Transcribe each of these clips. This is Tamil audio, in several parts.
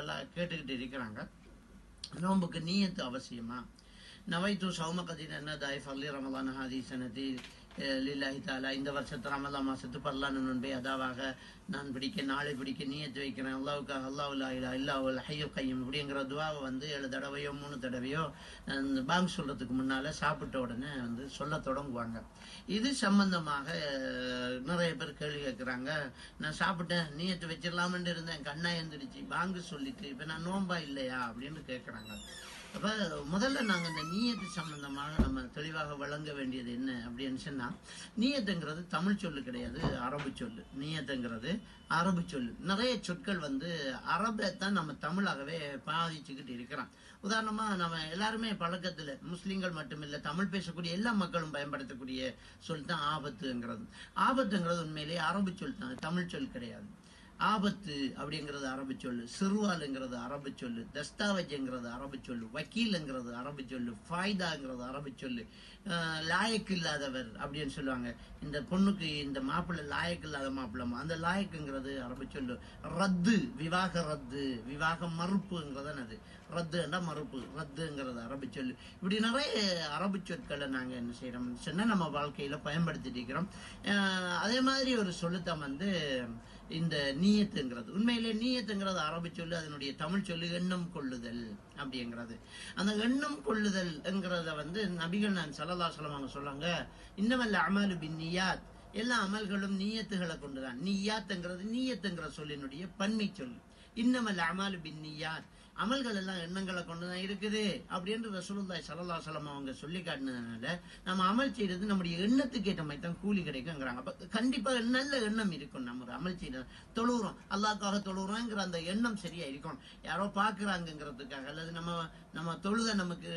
மாஷால்லா கேட்டுக்கிட்டு இருக்கிறாங்க நோன்புக்கு நீயத்து அவசியமா நவைத்து சௌமகதின் என்ன தாய் ஃபல்லி ரமலான் ஹாதி சனதி லில்லாஹி தாலா இந்த வருஷத்து ரமலான் மாசத்து பல்லான நோன்பை அதாவாக நான் பிடிக்க நாளை பிடிக்க நீயத்து வைக்கிறேன் அல்லாவுக்காக அல்லாவுல்லா இல்லா இல்லாவுல் ஹையோ கையும் இப்படிங்கிற துவாவை வந்து ஏழு தடவையோ மூணு தடவையோ அந்த பாங் சொல்றதுக்கு முன்னால சாப்பிட்ட உடனே வந்து சொல்ல தொடங்குவாங்க இது சம்பந்தமாக அஹ், நிறைய பேர் கேள்வி கேட்குறாங்க நான் சாப்பிட்டேன் நீயத்து வச்சிடலாமன்னு இருந்தேன் கண்ணா எந்திரிச்சு பாங்கு சொல்லிட்டு இப்ப நான் நோன்பா இல்லையா அப்படின்னு கேட்குறாங்க அப்ப முதல்ல நாங்க இந்த நீயத்து சம்பந்தமாக நம்ம தெளிவாக வழங்க வேண்டியது என்ன அப்படின்னு சொன்னா நீயத்துங்கிறது தமிழ் சொல்லு கிடையாது அரபு சொல்லு நீயத்துங்கிறது அரபு சொல்லு நிறைய சொற்கள் வந்து அரபை தான் நம்ம தமிழாகவே பாதிச்சுக்கிட்டு இருக்கிறோம் உதாரணமா நம்ம எல்லாருமே பழக்கத்துல முஸ்லிம்கள் மட்டுமில்ல தமிழ் பேசக்கூடிய எல்லா மக்களும் பயன்படுத்தக்கூடிய சொல் தான் ஆபத்துங்கிறது ஆபத்துங்கிறது உண்மையிலேயே அரபு சொல் தான் தமிழ் சொல் கிடையாது ஆபத்து அப்படிங்கிறது அரபு சொல்லு சிறுவாலுங்கிறது அரபு சொல்லு தஸ்தாவேஜ்ங்கிறது அரபு சொல்லு வக்கீலுங்கிறது அரபு சொல்லு ஃபாய்தாங்கிறது அரபு சொல்லு அஹ், லாயக்கு இல்லாதவர் அப்படின்னு சொல்லுவாங்க இந்த பொண்ணுக்கு இந்த மாப்பிள்ளை லாயக்கு இல்லாத மாப்பிள்ளை அந்த லாயக்குங்கிறது அரபு சொல்லு ரத்து விவாக ரத்து விவாக மறுப்புங்கிறது அது ரத்துன்னா மறுப்பு ரத்துங்கிறது அரபு சொல்லு இப்படி நிறைய அரபு சொற்களை நாங்க என்ன செய்யறோம் சொன்னா நம்ம வாழ்க்கையில பயன்படுத்திட்டு இருக்கிறோம் அஹ், அதே மாதிரி ஒரு சொல்லுத்தான் வந்து இந்த நீயத்துங்கிறது உண்மையிலே நீயத்துங்கிறது அரபு சொல்லு அதனுடைய தமிழ் சொல்லு எண்ணம் கொள்ளுதல் அப்படிங்கிறது அந்த எண்ணம் கொள்ளுதல்ங்கிறத வந்து நபிகள் நான் சல்லல்லா சொல்லுவாங்க சொல்லுவாங்க இன்னமல்ல அமலு பின் நியாத் எல்லா அமல்களும் நீயத்துகளை கொண்டுதான் நீயாத்துங்கிறது நீயத்துங்கிற சொல்லினுடைய பன்மை சொல் இன்னமல் அமாலு பின் நியாத் அமல்கள் எல்லாம் எண்ணங்களை கொண்டுதான் இருக்குது அப்படின்னு ரசூலுல்லாஹி ஸல்லல்லாஹு அலைஹி வஸல்லம் அவங்க சொல்லி காட்டினதுனால நம்ம அமல் செய்யறது நம்முடைய எண்ணத்துக்கு ஏற்ற மாதிரி தான் கூலி கிடைக்குங்கிறாங்க அப்ப கண்டிப்பா நல்ல எண்ணம் இருக்கும் நம்ம ஒரு அமல் செய்யறது தொழுகிறோம் அல்லாஹ்க்காக தொழுகிறோங்கிற அந்த எண்ணம் சரியா இருக்கணும் யாரோ பாக்குறாங்கிறதுக்காக அல்லது நம்ம நம்ம தொழுத நமக்கு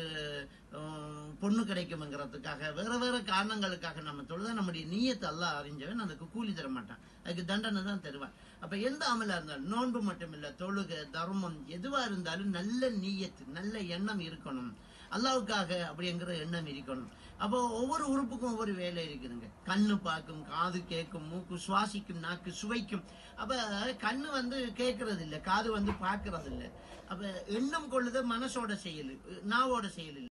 உம், பொண்ணு கிடைக்கும்ங்கிறதுக்காக வேற வேற காரணங்களுக்காக நம்ம தொழுத நம்முடைய நீயத்தை அல்லாஹ் அறிஞ்சவன் அதுக்கு கூலி தர மாட்டான் அதுக்கு தண்டனை தான் தருவான் அப்ப எந்த அமலா இருந்தாலும் நோன்பு மட்டும் இல்ல தொழுகை தர்மம் எதுவா இருந்தாலும் நல்ல நீயத்து நல்ல எண்ணம் இருக்கணும் அல்லாவுக்காக அப்படிங்கிற எண்ணம் இருக்கணும் அப்போ ஒவ்வொரு உறுப்புக்கும் ஒவ்வொரு வேலை இருக்குதுங்க கண்ணு பார்க்கும் காது கேட்கும் மூக்கு சுவாசிக்கும் நாக்கு சுவைக்கும் அப்ப கண்ணு வந்து கேட்கறது இல்ல காது வந்து பார்க்கறது இல்ல அப்ப எண்ணம் கொள்ளுத மனசோட செயல் நாவோட செயல் இல்ல